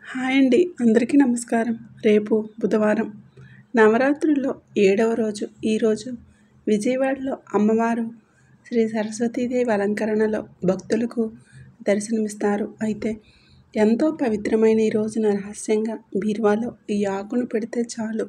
hi అండి అందరికీ నమస్కారం రేపు బుధవారం నవరాత్రుల్లో ఏడవ రోజు ఈరోజు విజయవాడలో అమ్మవారు శ్రీ సరస్వతీదేవి అలంకరణలో భక్తులకు దర్శనమిస్తారు అయితే ఎంతో పవిత్రమైన ఈ రోజున రహస్యంగా బీరువాలో ఈ ఆకును పెడితే చాలు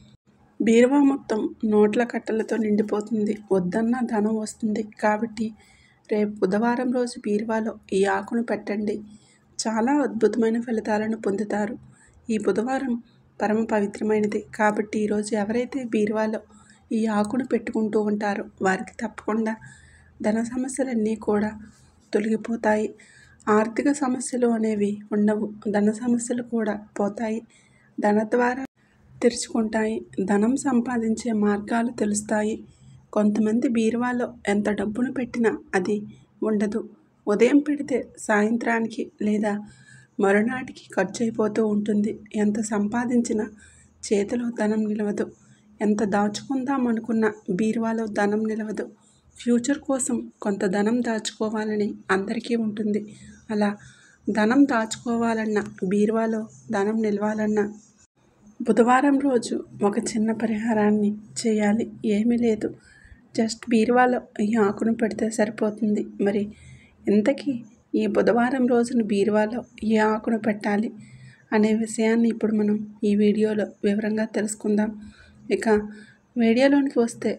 బీరువా మొత్తం నోట్ల కట్టలతో నిండిపోతుంది వద్దన్న ధనం వస్తుంది కాబట్టి రేపు బుధవారం రోజు బీరువాలో ఈ ఆకును పెట్టండి చాలా అద్భుతమైన ఫలితాలను పొందుతారు ఈ బుధవారం పరమ పవిత్రమైనది కాబట్టి ఈరోజు ఎవరైతే బీరువాలో ఈ ఆకును పెట్టుకుంటూ ఉంటారో వారికి తప్పకుండా ధన సమస్యలన్నీ కూడా తొలగిపోతాయి ఆర్థిక సమస్యలు అనేవి ఉండవు ధన సమస్యలు కూడా పోతాయి ధన ద్వారా తెరుచుకుంటాయి ధనం సంపాదించే మార్గాలు తెలుస్తాయి కొంతమంది బీరువాలో ఎంత డబ్బును పెట్టినా అది ఉండదు ఉదయం పెడితే సాయంత్రానికి లేదా మరునాటికి ఖర్చు అయిపోతూ ఉంటుంది ఎంత సంపాదించినా చేతిలో ధనం నిలవదు ఎంత దాచుకుందాం అనుకున్న బీరువాలో ధనం నిలవదు ఫ్యూచర్ కోసం కొంత ధనం దాచుకోవాలని అందరికీ ఉంటుంది అలా ధనం దాచుకోవాలన్నా బీరువాలో ధనం నిలవాలన్నా బుధవారం రోజు ఒక చిన్న పరిహారాన్ని చేయాలి ఏమీ లేదు జస్ట్ బీరువాలో ఈ ఆకును పెడితే సరిపోతుంది మరి ఇంతకీ ఈ బుధవారం రోజున బీరువాలో ఏ ఆకును పెట్టాలి అనే విషయాన్ని ఇప్పుడు మనం ఈ వీడియోలో వివరంగా తెలుసుకుందాం ఇక వీడియోలోనికి వస్తే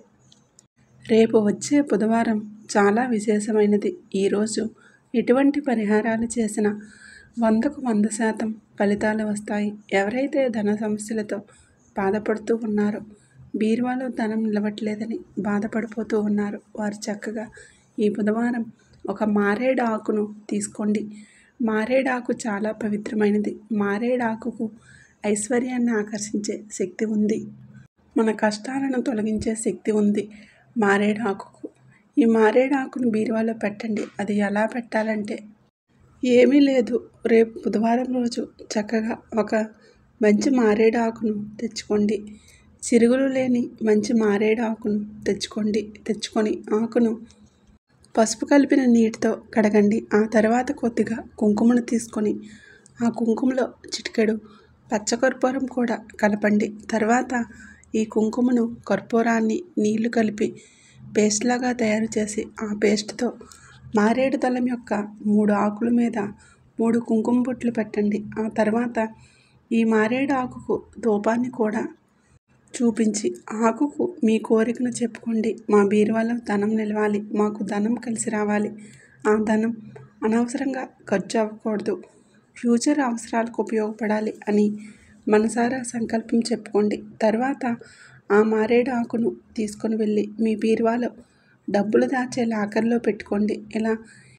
రేపు వచ్చే బుధవారం చాలా విశేషమైనది ఈరోజు ఎటువంటి పరిహారాలు చేసినా వందకు వంద శాతం ఫలితాలు వస్తాయి ఎవరైతే ధన సమస్యలతో బాధపడుతూ ఉన్నారో బీరువాలో ధనం నిలవట్లేదని బాధపడిపోతూ ఉన్నారు వారు చక్కగా ఈ బుధవారం ఒక మారేడు ఆకును తీసుకోండి మారేడాకు చాలా పవిత్రమైనది మారేడాకుకు ఐశ్వర్యాన్ని ఆకర్షించే శక్తి ఉంది మన కష్టాలను తొలగించే శక్తి ఉంది మారేడాకుకు ఈ మారేడాకును బీరువాలో పెట్టండి అది ఎలా పెట్టాలంటే ఏమీ లేదు రేపు బుధవారం రోజు చక్కగా ఒక మంచి మారేడాకును తెచ్చుకోండి చిరుగులు లేని మంచి మారేడాకును తెచ్చుకోండి తెచ్చుకొని ఆకును పసుపు కలిపిన నీటితో కడగండి ఆ తర్వాత కొద్దిగా కుంకుమను తీసుకొని ఆ కుంకుమలో చిటికెడు పచ్చకర్పూరం కూడా కలపండి తర్వాత ఈ కుంకుమను కర్పూరాన్ని నీళ్లు కలిపి పేస్ట్ లాగా తయారు చేసి ఆ పేస్ట్తో మారేడు దళం యొక్క మూడు ఆకుల మీద మూడు కుంకుమ బొట్లు పెట్టండి ఆ తర్వాత ఈ మారేడు ఆకుకు ధూపాన్ని కూడా చూపించి ఆకుకు మీ కోరికను చెప్పుకోండి మా బీరువాలో ధనం నిలవాలి మాకు ధనం కలిసి రావాలి ఆ ధనం అనవసరంగా ఖర్చు అవ్వకూడదు ఫ్యూచర్ అవసరాలకు ఉపయోగపడాలి అని మనసారా సంకల్పం చెప్పుకోండి తర్వాత ఆ మారేడు ఆకును తీసుకొని వెళ్ళి మీ బీరువాలో డబ్బులు దాచే లాకర్లో పెట్టుకోండి ఇలా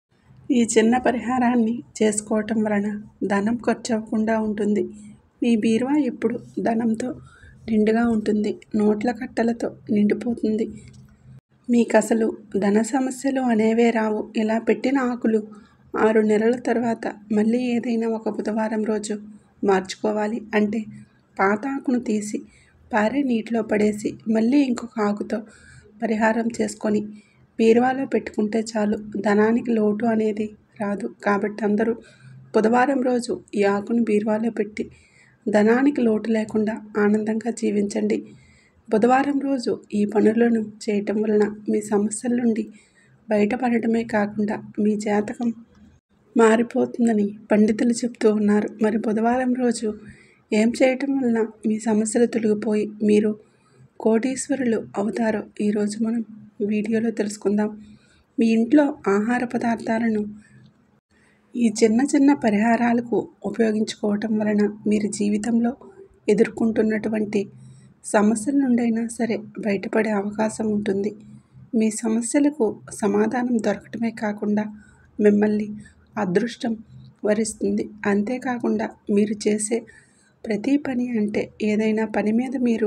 ఈ చిన్న పరిహారాన్ని చేసుకోవటం వలన ధనం ఖర్చు అవ్వకుండా ఉంటుంది మీ బీరువా ఎప్పుడు ధనంతో నిండుగా ఉంటుంది నోట్ల కట్టలతో నిండిపోతుంది మీకు అసలు ధన సమస్యలు అనేవే రావు ఇలా పెట్టిన ఆకులు ఆరు నెలల తర్వాత మళ్ళీ ఏదైనా ఒక బుధవారం రోజు మార్చుకోవాలి అంటే పాత ఆకును తీసి పారే నీటిలో పడేసి మళ్ళీ ఇంకొక ఆకుతో పరిహారం చేసుకొని బీరువాలో పెట్టుకుంటే చాలు ధనానికి లోటు అనేది రాదు కాబట్టి అందరూ బుధవారం రోజు ఈ ఆకును బీరువాలో పెట్టి ధనానికి లోటు లేకుండా ఆనందంగా జీవించండి బుధవారం రోజు ఈ పనులను చేయటం వలన మీ సమస్యల నుండి బయటపడటమే కాకుండా మీ జాతకం మారిపోతుందని పండితులు చెప్తూ ఉన్నారు మరి బుధవారం రోజు ఏం చేయటం వలన మీ సమస్యలు తొలగిపోయి మీరు కోటీశ్వరులు అవుతారో ఈరోజు మనం వీడియోలో తెలుసుకుందాం మీ ఇంట్లో ఆహార పదార్థాలను ఈ చిన్న చిన్న పరిహారాలకు ఉపయోగించుకోవటం వలన మీరు జీవితంలో ఎదుర్కొంటున్నటువంటి సమస్యల నుండైనా సరే బయటపడే అవకాశం ఉంటుంది మీ సమస్యలకు సమాధానం దొరకటమే కాకుండా మిమ్మల్ని అదృష్టం వరిస్తుంది అంతేకాకుండా మీరు చేసే ప్రతి పని అంటే ఏదైనా పని మీద మీరు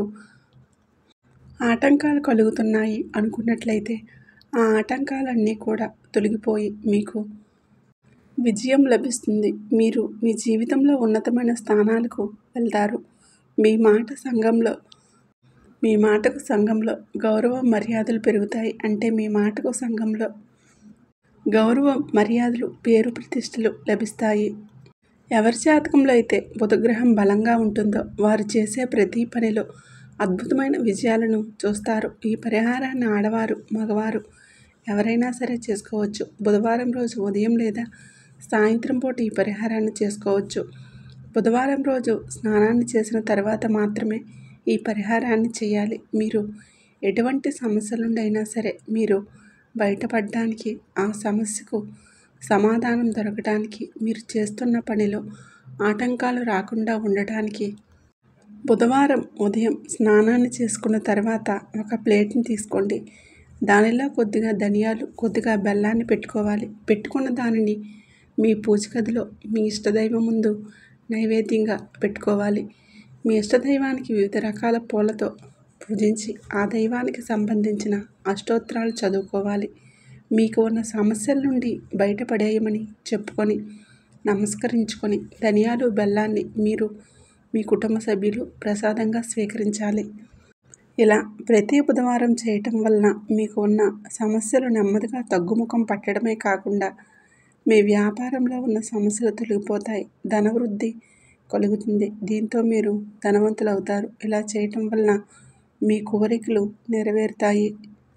ఆటంకాలు కలుగుతున్నాయి అనుకున్నట్లయితే ఆ ఆటంకాలన్నీ కూడా తొలగిపోయి మీకు విజయం లభిస్తుంది మీరు మీ జీవితంలో ఉన్నతమైన స్థానాలకు వెళ్తారు మీ మాట సంఘంలో మీ మాటకు సంఘంలో గౌరవ మర్యాదలు పెరుగుతాయి అంటే మీ మాటకు సంఘంలో గౌరవ మర్యాదలు పేరు ప్రతిష్టలు లభిస్తాయి ఎవరి జాతకంలో అయితే బుధగ్రహం బలంగా ఉంటుందో వారు చేసే ప్రతి పనిలో అద్భుతమైన విజయాలను చూస్తారు ఈ పరిహారాన్ని ఆడవారు మగవారు ఎవరైనా సరే చేసుకోవచ్చు బుధవారం రోజు ఉదయం లేదా సాయంత్రం పూట ఈ పరిహారాన్ని చేసుకోవచ్చు బుధవారం రోజు స్నానాన్ని చేసిన తర్వాత మాత్రమే ఈ పరిహారాన్ని చేయాలి మీరు ఎటువంటి సమస్య నుండి అయినా సరే మీరు బయటపడడానికి ఆ సమస్యకు సమాధానం దొరకడానికి మీరు చేస్తున్న పనిలో ఆటంకాలు రాకుండా ఉండటానికి బుధవారం ఉదయం స్నానాన్ని చేసుకున్న తర్వాత ఒక ప్లేట్ని తీసుకోండి దానిలో కొద్దిగా ధనియాలు కొద్దిగా బెల్లాన్ని పెట్టుకోవాలి పెట్టుకున్న దానిని మీ పూజ గదిలో మీ ఇష్టదైవం ముందు నైవేద్యంగా పెట్టుకోవాలి మీ ఇష్టదైవానికి వివిధ రకాల పూలతో పూజించి ఆ దైవానికి సంబంధించిన అష్టోత్తరాలు చదువుకోవాలి మీకు ఉన్న సమస్యల నుండి బయటపడేయమని చెప్పుకొని నమస్కరించుకొని ధనియాలు బెల్లాన్ని మీరు మీ కుటుంబ సభ్యులు ప్రసాదంగా స్వీకరించాలి ఇలా ప్రతి బుధవారం చేయటం వలన మీకు ఉన్న సమస్యలు నెమ్మదిగా తగ్గుముఖం పట్టడమే కాకుండా మీ వ్యాపారంలో ఉన్న సమస్యలు తొలగిపోతాయి ధనవృద్ధి కలుగుతుంది దీంతో మీరు ధనవంతులు అవుతారు ఇలా చేయటం వలన మీ కోరికలు నెరవేరుతాయి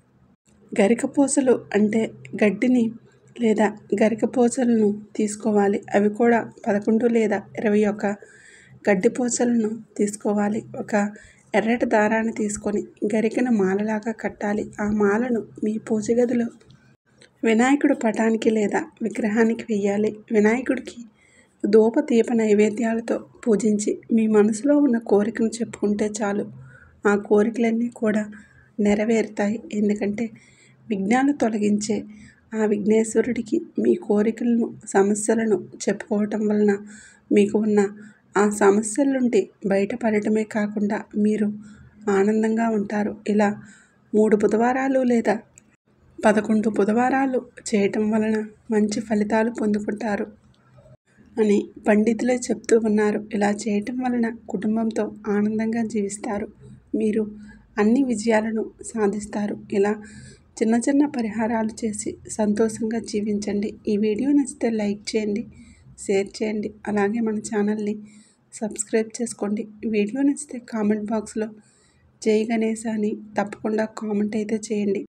గరికపోసలు అంటే గడ్డిని లేదా గరికపోసలను తీసుకోవాలి అవి కూడా పదకొండు లేదా ఇరవై ఒక్క గడ్డిపోసలను తీసుకోవాలి ఒక ఎర్రటి దారాన్ని తీసుకొని గరికను మాలలాగా కట్టాలి ఆ మాలను మీ పూజ గదిలో వినాయకుడు పటానికి లేదా విగ్రహానికి వెయ్యాలి వినాయకుడికి ధూప దీప నైవేద్యాలతో పూజించి మీ మనసులో ఉన్న కోరికను చెప్పుకుంటే చాలు ఆ కోరికలన్నీ కూడా నెరవేరుతాయి ఎందుకంటే విఘ్నాలు తొలగించే ఆ విఘ్నేశ్వరుడికి మీ కోరికలను సమస్యలను చెప్పుకోవటం వలన మీకు ఉన్న ఆ సమస్యల నుండి బయటపడటమే కాకుండా మీరు ఆనందంగా ఉంటారు ఇలా మూడు బుధవారాలు లేదా పదకొండు బుధవారాలు చేయటం వలన మంచి ఫలితాలు పొందుకుంటారు అని పండితులే చెప్తూ ఉన్నారు ఇలా చేయటం వలన కుటుంబంతో ఆనందంగా జీవిస్తారు మీరు అన్ని విజయాలను సాధిస్తారు ఇలా చిన్న చిన్న పరిహారాలు చేసి సంతోషంగా జీవించండి ఈ వీడియో నచ్చితే లైక్ చేయండి షేర్ చేయండి అలాగే మన ఛానల్ని సబ్స్క్రైబ్ చేసుకోండి వీడియో నచ్చితే కామెంట్ బాక్స్లో జై గణేశ అని తప్పకుండా కామెంట్ అయితే చేయండి